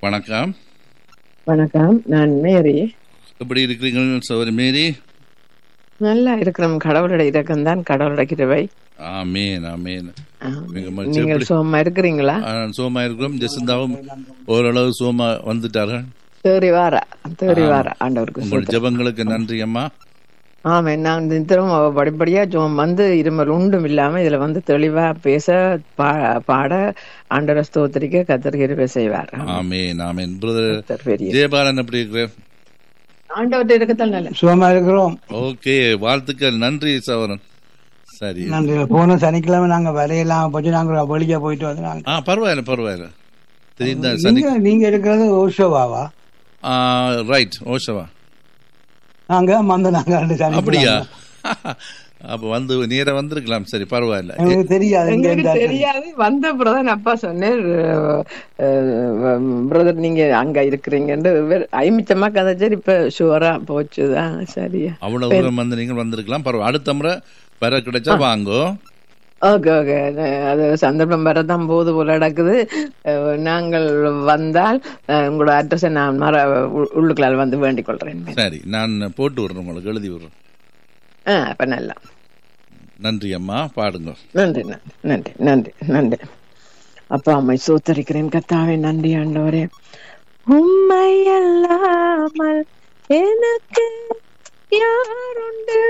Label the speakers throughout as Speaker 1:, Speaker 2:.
Speaker 1: வணக்கம்
Speaker 2: வணக்கம் நான் மேரி
Speaker 1: எப்படி இருக்கிறீங்க சௌரி மேரி
Speaker 2: நல்லா இருக்கிறோம் கடவுளோட இரக்கம் தான் கடவுளோட கிருபை
Speaker 1: ஆமேன் ஆமேன்
Speaker 2: ஆம்.
Speaker 1: மிக மகிழ்ச்சி.
Speaker 2: நீங்கள்
Speaker 1: எப்படி-
Speaker 2: சுகமா இருக்கிறீங்களா
Speaker 1: ஆ, சோமா இருக்கிறோம் ஜெசிந்தாவும் ஓரளவு சோமா வந்துட்டார்கள்
Speaker 2: தேறி வார தேறி வார ஆண்டவருக்கு
Speaker 1: உங்கள்
Speaker 2: ஸ்தோத்திரம்.
Speaker 1: ஜெபங்களுக்கு நன்றி அம்மா
Speaker 2: ஆமா நான் நித்திரம் படிப்படியா சுகம் வந்து இருமல் உண்டும் இல்லாம இதுல வந்து தெளிவா பேச பா- பாட ஆண்டவரை ஸ்தோத்திரிக்க கத்தர் கிருபை செய்வார்
Speaker 1: ஆமேன் ஆமேன் பிரதர்
Speaker 2: கர்த்தர் பெரிய
Speaker 1: ஜெயபாலன் எப்படி இருக்கிறார்
Speaker 2: ஆண்டவர்கிட்ட இருக்கத்தான் நல்ல
Speaker 3: சுகமா இருக்கிறோம்
Speaker 1: ஓகே வாழ்த்துக்கள் நன்றி சவரன் சரி
Speaker 3: நன்றி போன சனிக்கிழமை நாங்க வரையெல்லாம் போச்சு நாங்க வெளியே போயிட்டு வந்து நாங்க
Speaker 1: ஆ பரவாயில்ல பரவாயில்ல தெரியுதா சனி
Speaker 3: நீங்க நீங்க இருக்கிறது ஓஷோவாவா
Speaker 1: ரைட் ஓஷவா
Speaker 3: நாங்க மந்த நாங்க ரெண்டு சனி
Speaker 1: அப்படியா அப்ப வந்து நேரா வந்திருக்கலாம் சரி பரவாயில்ல
Speaker 3: எனக்கு தெரியாது இங்க
Speaker 2: எங்களுக்கு
Speaker 3: இந்த
Speaker 2: தெரியாது வந்த பிரதான் அப்பா சொன்னேன் பிரதர் நீங்க அங்க இருக்கிறீங்கன்னு ஐமிச்சமா கதைச்சார் இப்ப ஷுவரா போச்சுதான் சரியா
Speaker 1: அவ்வளவு தூரம் வந்து நீங்கள் வந்திருக்கலாம் பரவாயில்ல அடுத்த முறை வர கிடைச்சா வாங்கோ
Speaker 2: ஓகே ஓகே அது சந்தர்ப்பம் வரதான் போது போல நடக்குது அஹ், நாங்கள் வந்தால் அஹ், உங்களோட அட்ரஸை நான் மற உ- உள்ளுக்குள்ளால் வந்து வேண்டிக் கொள்றேன்
Speaker 1: சரி நான் போட்டு விடுறேன் உங்களுக்கு எழுதி விடுறேன்
Speaker 2: ஆ அப்ப நல்லா
Speaker 1: நன்றி அம்மா பாடுங்க
Speaker 2: நன்றி நன்றி நன்றி நன்றி நன்றி அப்பா அம்மை சோத்தரிக்கிறேன் கத்தாவே நன்றி ஆண்டவரே உம்மை அல்லாமல் எனக்கு யாருண்டு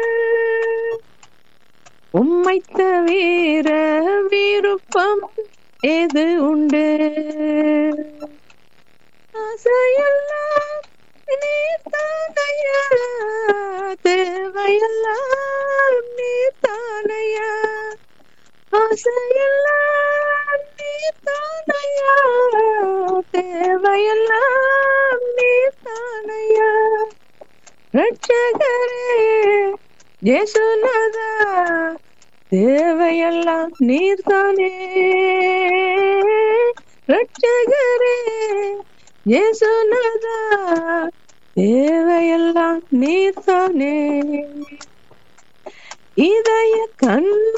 Speaker 2: உம்மை தவிர விருப்பம் எது உண்டு ஆசையெல்லாம் நீர்தானையா தேவையெல்லாம் நீர்தானையா ஆசையெல்லாம் நீர்தானையா தேவையெல்லாம் நீர்தானையா ரட்சகரே இயேசுநாதா தேவையெல்லாம் நீர்தானே ரட்சகரே இயேசுநாதா தேவையெல்லாம் நீர்தானே இதய கண்ண